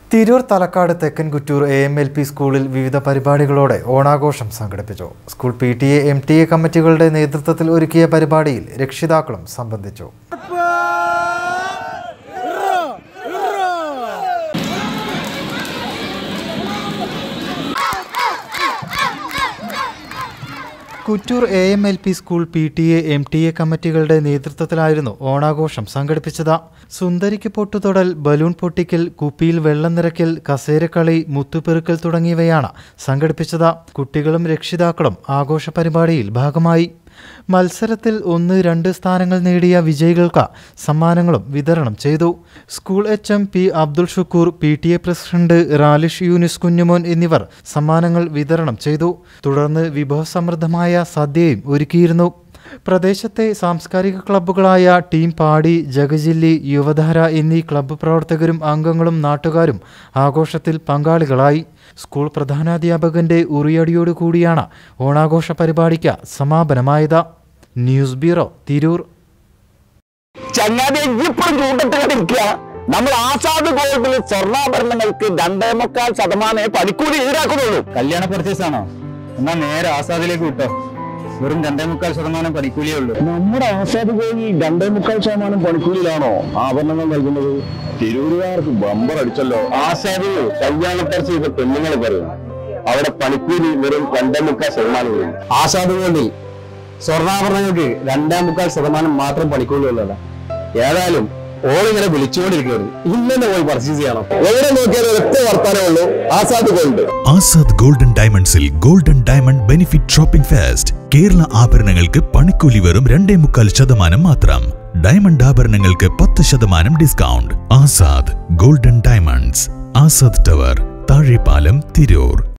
തിരൂർ തലക്കാട് തെക്കൻ Kuttur A M L P സ്കൂളിൽ വിവിധ പരിപാടികളോടെ ഓണാഘോഷം സംഘടിപ്പിച്ചു school P T A M T A കമ്മിറ്റികളുടെ നേതൃത്വത്തിൽ ഒരുക്കിയ പരിപാടിയിൽ രക്ഷിതാക്കളും സംബന്ധിച്ചു Kuttur A M L P school P T A M T A കമ്മിറ്റികളുടെ നേതൃത്വത്തിലായിരുന്നു ഓണാഘോഷം സംഘടിപ്പിച്ചത് സുന്ദരിക്ക് പൊട്ടുതൊടൽ ബലൂൺ പൊട്ടിക്കൽ കുപ്പിയിൽ വെള്ളം നിറയ്ക്കൽ കസേരക്കളി മുത്തുപെറുക്കൽ തുടങ്ങിയവയാണ് സംഘടിപ്പിച്ചത് കുട്ടികളും രക്ഷിതാക്കളും ആഘോഷ പരിപാടിയിൽ ഭാഗമായി മത്സരത്തിൽ ഒന്ന് രണ്ട് സ്ഥാനങ്ങൾ നേടിയ വിജയികൾക്ക് സമ്മാനങ്ങളും വിതരണം ചെയ്തു school H M P Abdul Shukoor P T A president Ralish Yunus Kunjumon എന്നിവർ സമ്മാനങ്ങൾ വിതരണം ചെയ്തു തുടർന്ന് വിഭവസമൃദ്ധമായ സദ്യയും ഒരുക്കിയിരുന്നു പ്രദേശത്തെ സാംസ്കാരിക ക്ലബ്ബുകളായ ടീം പാടി ജഗജില്ലി യുവധാര എന്നീ ക്ലബ്ബ് പ്രവർത്തകരും അംഗങ്ങളും നാട്ടുകാരും ആഘോഷത്തിൽ പങ്കാളികളായി സ്കൂൾ പ്രധാനാധ്യാപകന്റെ ഉറിയടിയോടു കൂടിയാണ് ഓണാഘോഷ പരിപാടിക്ക് സമാപനമായത് ന്യൂസ് ബ്യൂറോ തിരൂർ ചങ്ങാതി ഇപ്പോഴും ചൂണ്ടത്തിലിരിക്കുക നമ്മൾ ആസാദ് ഗോൾഡിൽ സ്വർണ്ണാഭരണങ്ങൾക്ക് രണ്ടേ മുക്കാൽ ശതമാനമേ പണിക്കൂലി ഈടാക്കുന്നുള്ളൂ കല്യാണ പർച്ചേസ് ആണോ എന്നാ നേരെ ആസാദിലേക്ക് വിട്ടോ വെറും രണ്ടേ മുക്കാൽ ശതമാനം പണിക്കൂലിയേ ഉള്ളൂ നമ്മുടെ ആസാദ് ഗോൾഡിൽ രണ്ടേ മുക്കാൽ ശതമാനം പണിക്കൂലിയിലാണോ ആഭരണങ്ങൾ നൽകുന്നത് തിരൂരുകാർക്ക് ബമ്പർ അടിച്ചല്ലോ ആസാദ് കല്യാണ പർച്ചേസ് ചെയ്ത പെണ്ണുങ്ങൾ പറയും അവിടെ പണിക്കൂലി വെറും രണ്ടേ മുക്കാൽ ശതമാനം ആസാദ് ഗോൾഡിൽ സ്വർണ്ണാഭരണങ്ങൾക്ക് രണ്ടേ മുക്കാൽ ശതമാനം മാത്രം പണിക്കൂലി ഉള്ളതാ ഏതായാലും ഓളിങ്ങനെ വിളിച്ചുകൊണ്ടിരിക്കുകയാണ് ഇന്നെ പോയി പർച്ചേസ് ചെയ്യണം എവിടെ നോക്കിയാലും ഒറ്റ വർത്താനേ ഉള്ളൂ ആസാദ് ഗോൾഡ് ആസാദ് ഗോൾഡൻ ഡയമണ്ട്സിൽ golden diamond benefit shopping fest Kerala ആഭരണങ്ങൾക്ക് പണിക്കൂലി വെറും രണ്ടേ മുക്കാൽ ശതമാനം മാത്രം ഡയമണ്ട് ആഭരണങ്ങൾക്ക് പത്ത് ശതമാനം discount Azad golden diamonds Azad tower Thazhepalam Tirur